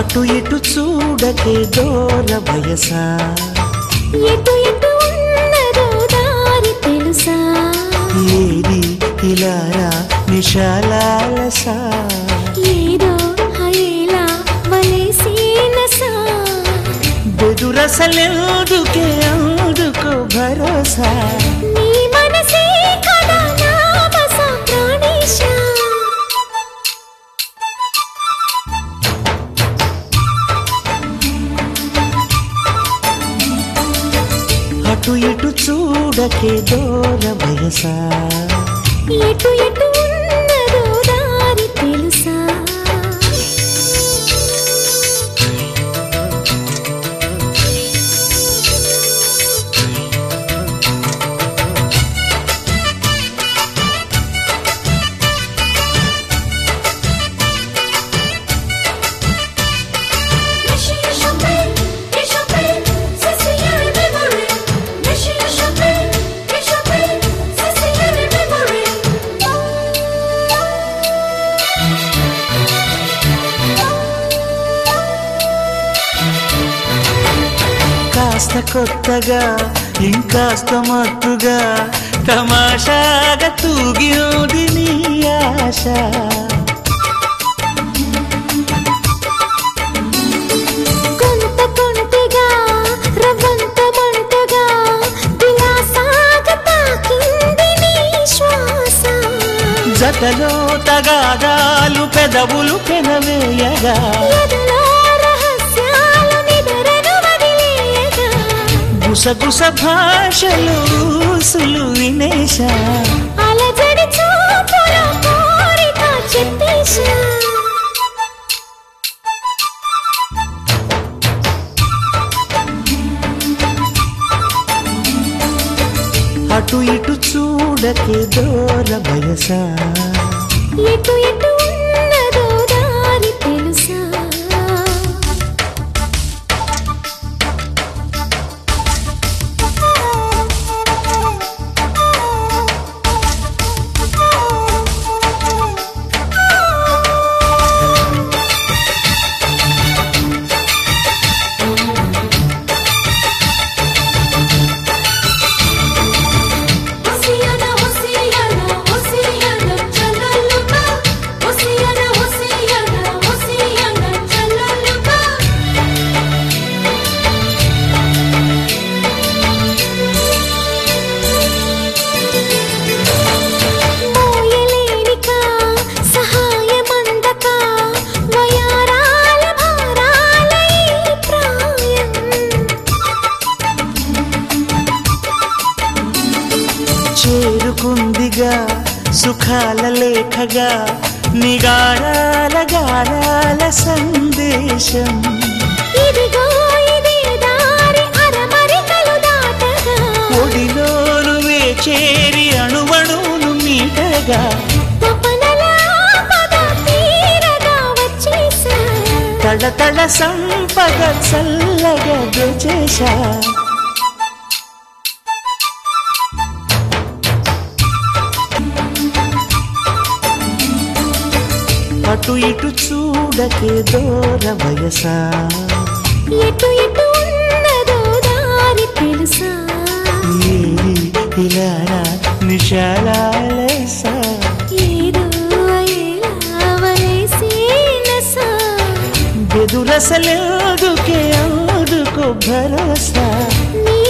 అటు ఇటు చూడకే దూర వయసా ఎటు ఎటు ఉన్నదో దారి తెలుసా ఏది ఇలారా నిశాలాలసా ఏదో హయేలా వలేసిన సా బెదురసలెందుకే అందుకో భరోసా నీ మనసే కదా నా బస ప్రాణేశా అటు ఇటు చూడకే దూర వయసా ఎటు ఎటు ఉన్నదో దారి తెలుసా కాస్త కొత్తగా ఇంకాస్త మత్తుగా తమాషాగా తూగింది నీ ఆశ కొంత కొంటగా రవ్వంత మంటగా విలాసాగ తాకింది నీ శ్వాస జతలో తగాదాలు పెదవులు పెనవేయగా ఎదలో రహస్యాలు నిదరను వదిలేయగా గుసగుస భాషలు ఊసులు వినేశా అలజడి చూపుల కోరిక చెప్పేశా అటు ఇటు చూడకే దూర వయసా ఎటు ఎటు ఉన్నదో దారి తెలుసా Hosiyana, Hosiyana, Hosiyana, Chalaluka. Hosiyana, Hosiyana, Hosiyana, Chalaluka. మోయలేనిక సహాయమందక వయారాల భారాల ఈ ప్రాయం చేరుకుందిగా సుఖాల లేఖగా నిగారాల గారాల సందేశం ఇదిగో ఇదే దారి అరమరికలు దాటగా ఒడిలోను చేరి అణువణువును మీటగా తపనల పద తీరగా వచ్చేసా తడతడ సంపద చల్లగా దోచేశా అటు ఇటు చూడకే దూర వయసా ఎటు ఎటు ఉన్నదో దారి తెలుసా ఏది ఇలారా నిశాలాలసా ఏదో అయేలా వలేసిన సా బెదురసలేదుకే అందుకో భరోసా నీ